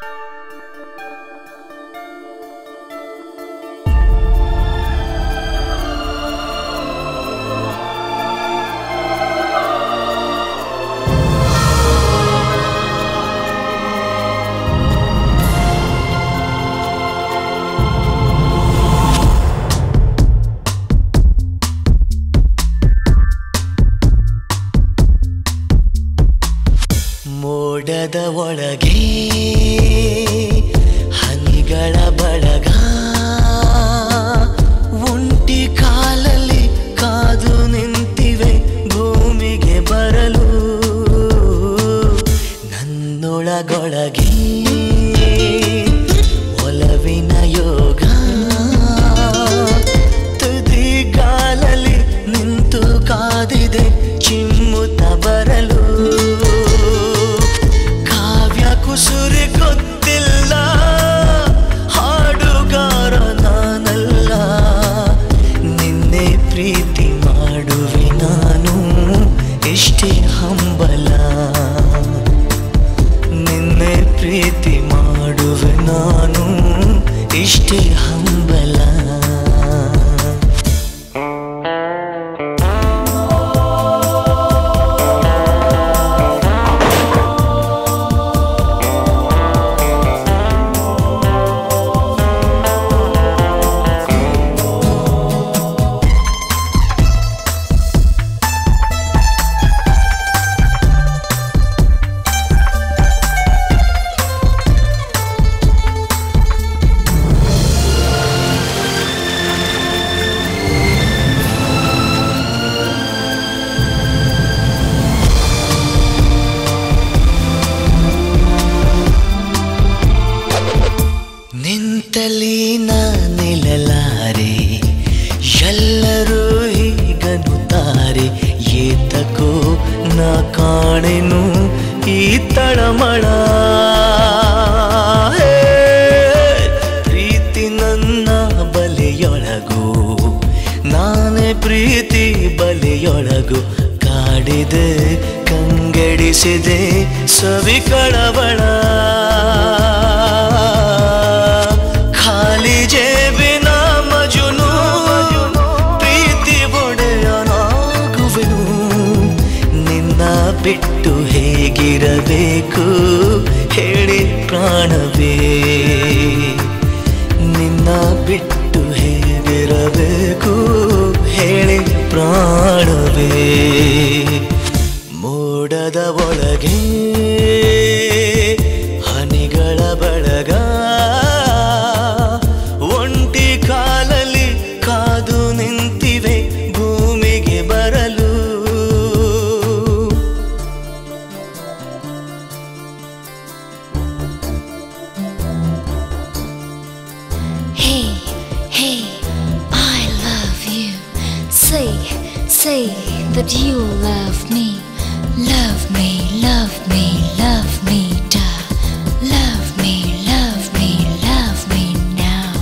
ಮೋಡದ ಒಳಗೆ ಹನಿಗಳ ಬಳಗ ಒಂಟಿ ಕಾಲಲ್ಲಿ ಕಾದು ನಿಂತಿವೆ ಭೂಮಿಗೆ ಬರಲು ನನ್ನೊಳಗೊಳಗೆ ಒಲವಿನ ಯೋಗ ತುದಿಗಾಲಲ್ಲಿ ನಿಂತು ಕಾದಿದೆ ಚಿಮ್ಮುತ್ತ ಬರಲು ಕಾವ್ಯ ಕುಸುರಿ ಗೊತ್ತಿಲ್ಲ ಹಾಡುಗಾರ ನಾನಲ್ಲ ನಿನ್ನೆ ಪ್ರೀತಿ ಮಾಡುವೆ ನಾನು ಎಷ್ಟೇ ಹಂಬಲ ನಿನ್ನೆ ಪ್ರೀತಿ ಮಾಡುವೆ ನಾನು ಇಷ್ಟೇ ಹಂಬಲ ನಿಂತಲಿ ನಾ ನಿಲ್ಲಲಾರೆ ಎಲ್ಲರೂ ಹೀಗನ್ನುತ್ತಾರೆ ಏತಕೋ ನಾ ಕಾಣೆನು ಈ ತಳಮಳ ಹೇ, ಪ್ರೀತಿ ನನ್ನ ಬಲೆಯೊಳಗು ನಾನೇ ಪ್ರೀತಿ ಬಲೆಯೊಳಗು ಕಾಡಿದೆ ಕಂಗೆಡಿಸಿದೆ ಸವಿ ಕಳವಳ ಖಾಲಿ ಜೇಬಿನ ಮಜುನು ಪ್ರೀತಿ ಒಡೆಯನಾಗುವೆನು ನಿನ್ನ ಬಿಟ್ಟು ಹೇಗಿರಬೇಕು ಹೇಳಿ ಪ್ರಾಣವೇ ನಿನ್ನ ಬಿಟ್ಟು ಹೇಗಿರಬೇಕು ಹೇಳಿ ಪ್ರಾಣವೇ ಮೋಡದ ಒಳಗೆ ಹನಿಗಳ ಬಳಗ ಒಂಟಿ ಕಾಲಲ್ಲಿ ಕಾದು ನಿಂತಿವೆ ಭೂಮಿಗೆ ಬರಲು Hey, hey, I love you. Say, say that you love me. Love me, love me, love me, da. Love me, love me, love me now.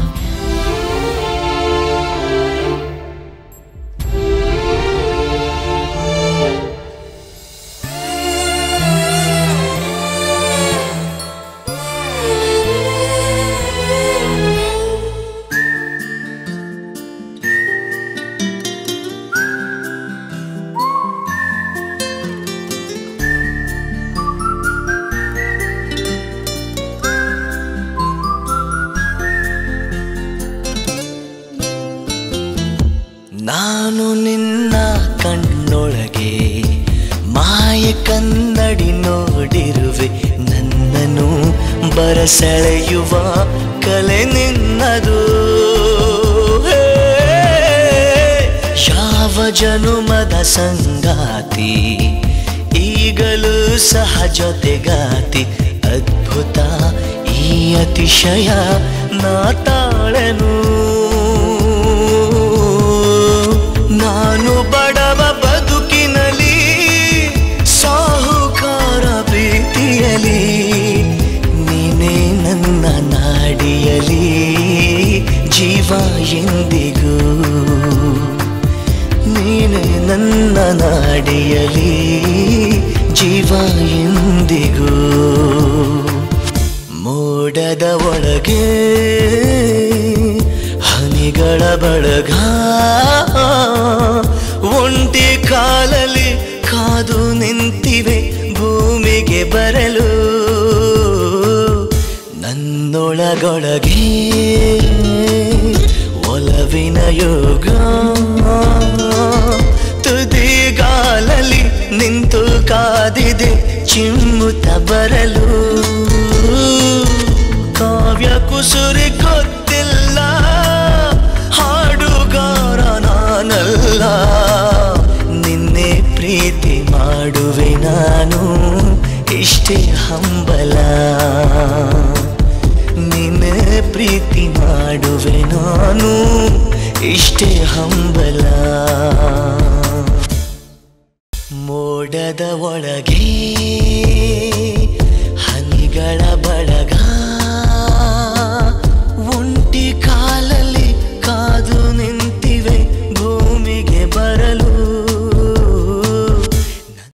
ನಾನು ನಿನ್ನ ಕಣ್ಣೊಳಗೆ ಮಾಯ ಕನ್ನಡಿ ನೋಡಿರುವೆ ನನ್ನನ್ನು ಬರಸೆಳೆಯುವ ಕಲೆ ನಿನ್ನದು ಹೇ, ಯಾವ ಜನುಮದ ಸಂಗಾತಿ ಈಗಲೂ ಸಹ ಜೊತೆಗಾತಿ ಅದ್ಭುತ ಈ ಅತಿಶಯ ನಾ ತಾಳೆನು ನಾನು ಬಡವ ಬದುಕಿನಲ್ಲಿ ಸಾಹುಕಾರ ಪ್ರೀತಿಯಲಿ ನೀನೇ ನನ್ನ ನಾಡಿಯಲಿ ಜೀವ ಎಂದಿಗೂ ನೀನೇ ನನ್ನ ನಾಡಿಯಲಿ ಜೀವ ಎಂದಿಗೂ ಮೋಡದ ಒಳಗೆ ಹನಿಗಳ ಬಳಗ ಒಂಟಿ ಕಾಲಲ್ಲಿ ಕಾದು ನಿಂತಿವೆ ಭೂಮಿಗೆ ಬರಲು ನನ್ನೊಳಗೊಳಗೆ ಒಲವಿನ ಯೋಗ ತುದಿಗಾಲಲ್ಲಿ ನಿಂತು ಕಾದಿದೆ ಚಿಮ್ಮುತ್ತ ಬರಲು ಕಾವ್ಯ ಕುಸುರಿ ಗೊತ್ತಿಲ್ಲ ಹಾಡುಗಾರ ನಾನಲ್ಲ ನಿನ್ನೆ ಪ್ರೀತಿ ಮಾಡುವೆ ನಾನು ಇಷ್ಟೇ ಹಂಬಲ ನಿನ್ನೆ ಪ್ರೀತಿ ಮಾಡುವೆ ನಾನು ಇಷ್ಟೇ ಹಂಬಲ ಮೋಡದ ಒಳಗೆ